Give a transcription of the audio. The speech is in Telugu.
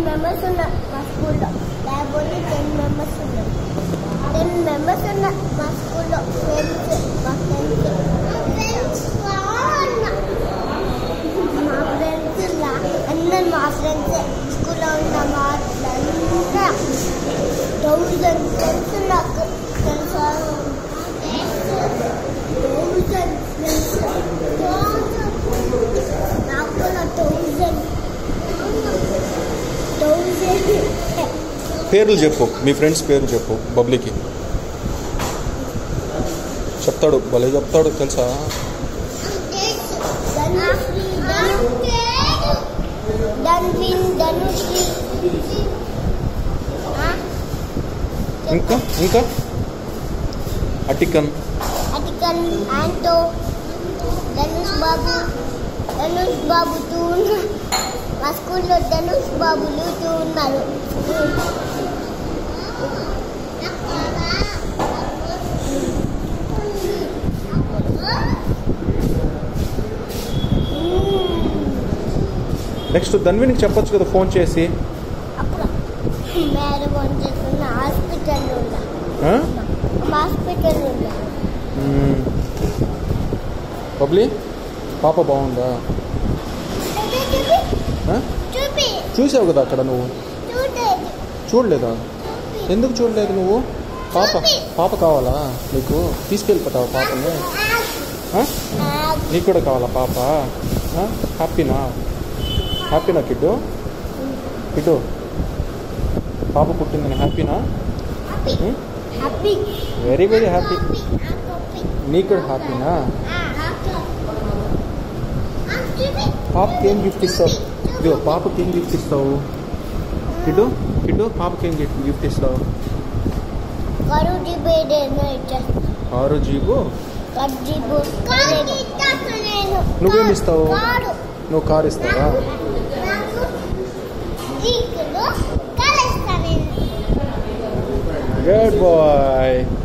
మెంబర్స్ ఉన్నారు మా స్కూల్లో లేకపోతే టెన్ మెంబర్స్ ఉన్నారు టెన్ మెంబర్స్ ఉన్నారు మా స్కూల్లో ఫ్రెండ్స్ మా ఫ్రెండ్స్ మా ఫ్రెండ్స్ అందరు మా ఫ్రెండ్స్ స్కూల్లో ఉన్న మా అంతా థౌజండ్ ఫ్రెండ్స్ నాకు తెలుసా థౌజండ్ ఫ్రెండ్స్ నాకు కూడా థౌజండ్ థౌజండ్ పేర్లు చెప్పు మీ ఫ్రెండ్స్ పేర్లు చెప్పు బబ్లీకి చెప్తాడు భలే చెప్తాడు తెలుసా ధనుశ్రీ ధన్విన్ ధనుశ్రీ ఆ? ఇంకా ఇంకా అటికన్ అటికన్ ఆంటో ధనుష్ బాబు ధనుష్ బాబు టూ ఉన్నారు మా స్కూల్లో ధనుష్ బాబులు టూ ఉన్నారు నెక్స్ట్ ధన్వినికి చెప్పొచ్చు కదా ఫోన్ చేసి అప్పుడు మేడం వంచేస్తున్న హాస్పిటల్లో ఉన్నా ఆ? హాస్పిటల్ ఉన్నా మ్మ్. బబ్లీ పాప బాగుందా ఆ? చూపి చూసావు కదా అక్కడ నువ్వు చూడలేదు చూడలేదా ఎందుకు చూడలేదు నువ్వు పాప పాప కావాలా నీకు తీసుకెళ్ళిపోతావా పాపని ఆ? నీకు కూడా కావాలా పాప ఆ? హ్యాపీనా హ్యాపీనా కిడ్డు కిడ్డు పాప పుట్టిందని హ్యాపీనా ఉం? హ్యాపీ వెరీ వెరీ హ్యాపీ నీకు కూడా హ్యాపీనా పాపకి ఏం గిఫ్ట్ ఇస్తావు ఇదిగో పాపకి ఏం గిఫ్ట్ ఇస్తావు కిడ్డు కిడ్డు పాపకి ఏం గిఫ్ట్ గిఫ్ట్ ఇస్తావు కరుడి బేడేనో ఇచ్చేస్తా ఆరు జీబు కర్జీబు నేను నువ్వేమి ఇస్తావు? కాడు నువ్వు కార్ ఇస్తావా నాకు జీకులు కలుస్తా నేను గుడ్ బాయ్